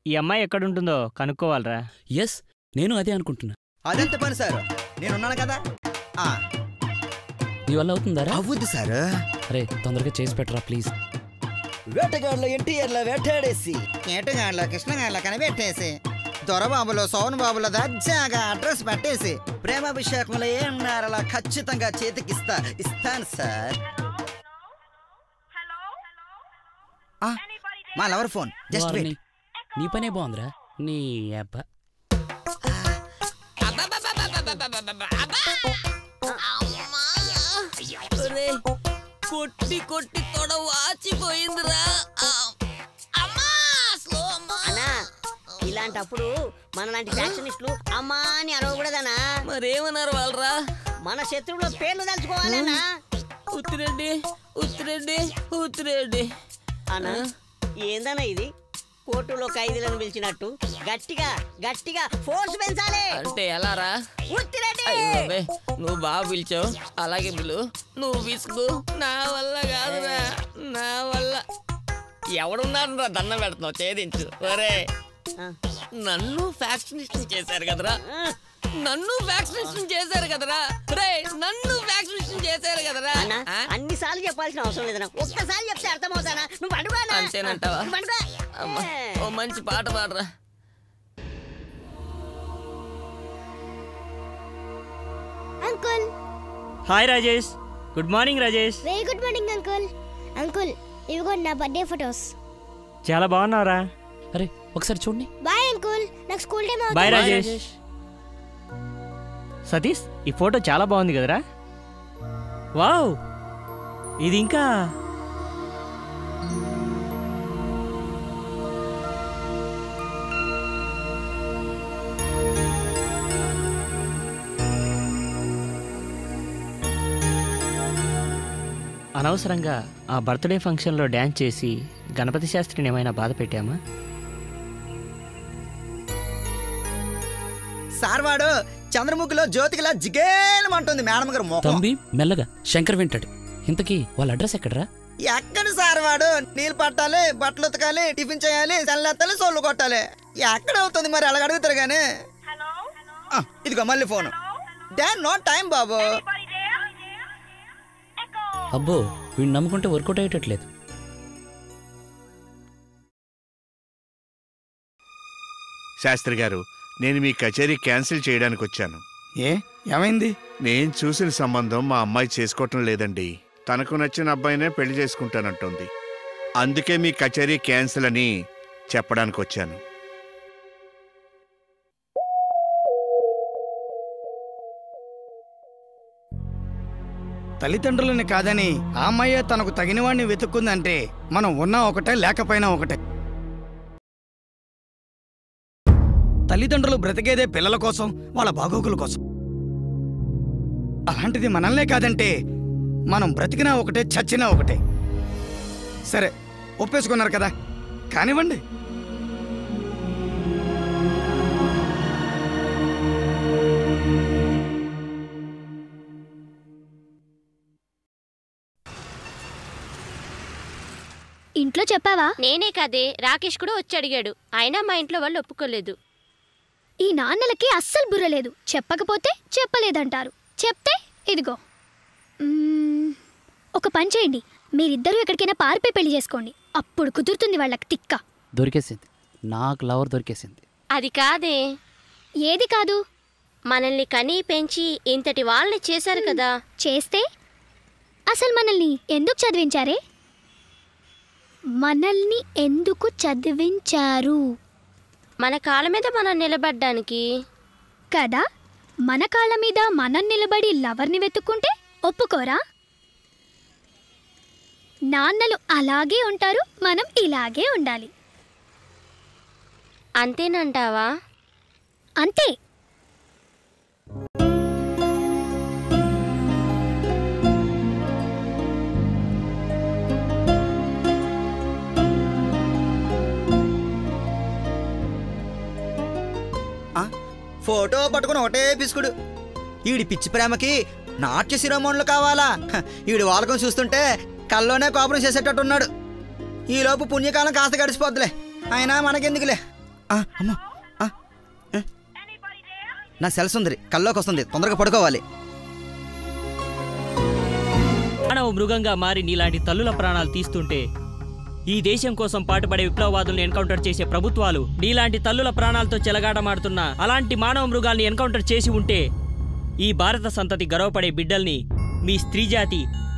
ఈ అమ్మాయి ఎక్కడుంటుందో కనుక్కోవాలరా ఎస్ నేను అదే అనుకుంటున్నా అదెంత పని సార్ నేనున్నాను కదా ఆ, నీ వల్ల అవుతుందారా అవ్వుద్ది సార్ అరే తొందరగా చేసి పెట్టరా ప్లీజ్ వేటగాడులో ఎన్టీఆర్లో వేటాడేసి ఏటగాడులో కృష్ణగాడులో కనిపెట్టేసి దొరబాబులో సోన్ బాబులో దర్జాగా అడ్రస్ పెట్టేసి ప్రేమాభిషేకంలో ఏమన్నారలా ఖచ్చితంగా చేతికిస్తా ఇస్తాను సార్ ఆ, మా లవర్ ఫోన్ జస్ట్ వారిని. వెయిట్ నీ పనే బాగుందిరా నీ అబ్బా కొట్టి కొట్టి తొడ వాచిపోయిందిరా అన్నా ఇలాంటప్పుడు మనలాంటి ఫ్యాక్షనిస్టులు అమ్మా అని అరవకూడదనా మరేమన్నారు వాళ్ళరా మన శత్రువుల పేర్లు తలుచుకోవాలన్నా ఉత్తిరెడ్డి ఉత్తిరెడ్డి ఉత్తిరెడ్డి అన్నా ఏందన్నా ఇది కోర్టులో ఖైదీలను పిలిచినట్టు గట్టిగా గట్టిగా ఫోర్స్ పెంచాలి అంటే ఎలారా ఉత్తిరెడ్డి అయ్యో బాబే, నువ్వు బాగా పిలిచావు అలాగే పిలు నువ్వు విసుగు నా వల్ల కాదురా నా వల్ల ఎవడున్నారు రా దండం పెడుతున్నావు ఛేదించు ఒరే ఆ, నన్ను ఫ్యాక్షనిస్ట్ చేశారు కదరా ఆ, నన్ను వ్యాక్సినేషన్ చేశారు కదరా రే నన్ను వ్యాక్సినేషన్ చేశారు కదరా అన్నా ఆ? అన్ని సార్లు చెప్పాల్సిన అవసరం లేదన్నా ఒక్కసారి చెప్తే అర్థమవుతానా నువ్వు అడుగునా అంతేనంటావా? అమ్మా, ఓ మంచి పాట పాడరా uncle hi Rajesh good morning Rajesh very good morning uncle uncle ఇవిగో నా బర్త్డే ఫొటోస్ చాలా బాగున్నావురా అరే ఒకసారి చూడండి బాయ్ అంకుల్ నాకు స్కూల్ టైం బాయ్ అవుతుంది రాజేష్ సతీష్ ఈ ఫోటో చాలా బాగుంది కదరా వావ్ ఇది ఇంకా అనవసరంగా ఆ బర్త్డే ఫంక్షన్లో డ్యాన్స్ చేసి గణపతి శాస్త్రిని ఏమైనా బాధ పెట్టామా సార్ వాడు చంద్రముఖిలో జ్యోతికిలా జిగేలమంటుంది మేడం గారు మొఖం తంబి మెల్లగా శంకర్ వింటాడు ఇంతకీ వాళ్ళ అడ్రస్ ఎక్కడరా ఎక్కడ సార్ వాడు నీళ్ళు పట్టాలి బట్టలు ఉతకాలి టిఫిన్ చేయాలి చల్లెత్తాలి సోళ్ళు కొట్టాలి ఎక్కడ అవుతుంది మరి అలాగ అడుగుతారు కానీ ఆ, ఇదిగో మళ్ళీ ఫోన్ డాన్ నో టైం బాబు అబ్బో వీడిని నమ్ముకుంటే వర్కౌట్ అయ్యేటట్లేదు శాస్త్రి గారు నేను మీ కచేరీ క్యాన్సిల్ చేయడానికి వచ్చాను ఏ ఏమైంది నేను చూసిన సంబంధం మా అమ్మాయి చేసుకోవటం లేదండి తనకు నచ్చిన అబ్బాయినే పెళ్లి చేసుకుంటానంటోంది అందుకే మీ కచేరీ క్యాన్సిల్ అని చెప్పడానికి వచ్చాను తల్లిదండ్రులని కాదని ఆ అమ్మాయే తనకు తగిన వాడిని వెతుక్కుందంటే మనం ఉన్నా ఒకటే లేకపోయినా ఒకటే తల్లిదండ్రులు బ్రతికేదే పిల్లల కోసం వాళ్ళ బాగోగుల కోసం అలాంటిది మనల్నే కాదంటే మనం బ్రతికినా ఒకటే చచ్చినా ఒకటే సరే ఒప్పేసుకున్నారు కదా కానివ్వండి ఇంట్లో చెప్పావా నేనే కదే రాకేష్ కూడా వచ్చి అడిగాడు అయినా మా ఇంట్లో వాళ్ళు ఒప్పుకోలేదు ఈ నాన్నలకి అస్సలు బుర్ర లేదు చెప్పకపోతే చెప్పలేదంటారు చెప్తే ఇదిగో మ్మ్, ఒక పని చేయండి మీరిద్దరూ ఎక్కడికైనా పారిపోయి పెళ్లి చేసుకోండి అప్పుడు కుదురుతుంది వాళ్ళకి తిక్క దొరికేసింది నాకు లవర్ దొరికేసింది అది కాదే ఏది కాదు మనల్ని కని పెంచి ఇంతటి వాళ్ళని చేశారు కదా చేస్తే అసలు మనల్ని ఎందుకు చదివించారే మనల్ని ఎందుకు చదివించారు మన కాళ్ళ మీద మనం నిలబడ్డానికి కదా మన కాళ్ళ మీద మనం నిలబడి లవర్ని వెతుక్కుంటే ఒప్పుకోరా నాన్నలు అలాగే ఉంటారు మనం ఇలాగే ఉండాలి అంతేనంటావా అంతే ఆ, ఫోటో పట్టుకుని ఒకటే పిసుకుడు ఈడి పిచ్చి ప్రేమకి నాట్య శిరోమణులు కావాలా హ, ఈడి వాలకం చూస్తుంటే కల్లోనే కోపం చేసేటట్టున్నాడు ఈలోపు పుణ్యకాలం కాస్త గడిచిపోద్దులే అయినా మనకెందుకులే ఆ, అమ్మా ఆ, ఆ. నా సెల్స్ ఉంది కల్లోకి వస్తుంది తొందరగా పడుకోవాలి మానవ మృగంగా మారి నీలాంటి తల్లుల ప్రాణాలు తీస్తుంటే ఈ దేశం కోసం పాటుపడే విప్లవవాదులను ఎన్కౌంటర్ చేసే ప్రభుత్వాలు నీలాంటి తల్లుల ప్రాణాలతో చెలగాటమాడుతున్న అలాంటి మానవ మృగాల్ని ఎన్కౌంటర్ చేసి ఉంటే ఈ భారత సంతతి గర్వపడే బిడ్డల్ని మీ స్త్రీ జాతి